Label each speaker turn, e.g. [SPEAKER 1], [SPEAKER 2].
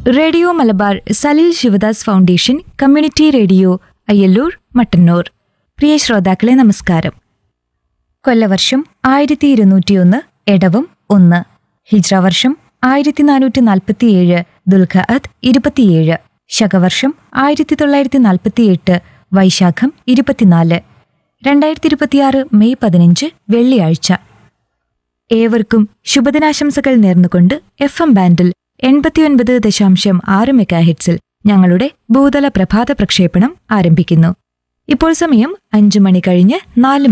[SPEAKER 1] radio Malabar Salil Sivadas foundation community radio Ayyallur Mattannur പ്രിയ ശ്രോതാക്കളെ നമസ്കാരം കൊല്ലവർഷം ആയിരത്തി ഇരുന്നൂറ്റിയൊന്ന് എടവം ഒന്ന് ഹിജ്ര വർഷം ആയിരത്തി നാനൂറ്റി നാൽപ്പത്തിയേഴ് ദുൽഖഅത്ത് ഇരുപത്തിയേഴ് ശകവർഷം ആയിരത്തി തൊള്ളായിരത്തി നാൽപ്പത്തിയെട്ട് വൈശാഖം ഇരുപത്തിനാല് രണ്ടായിരത്തി ഇരുപത്തിയാറ് മെയ് പതിനഞ്ച് വെള്ളിയാഴ്ച ഏവർക്കും ശുഭദിനാശംസകൾ നേർന്നുകൊണ്ട് എഫ് എം ബാൻഡിൽ എൺപത്തിയൊൻപത് ദശാംശം ആറ് മെഗാഹിറ്റ്സിൽ ഞങ്ങളുടെ ഭൂതല പ്രഭാത പ്രക്ഷേപണം ആരംഭിക്കുന്നു ഇപ്പോൾ സമയം അഞ്ചു മണി കഴിഞ്ഞ് നാല്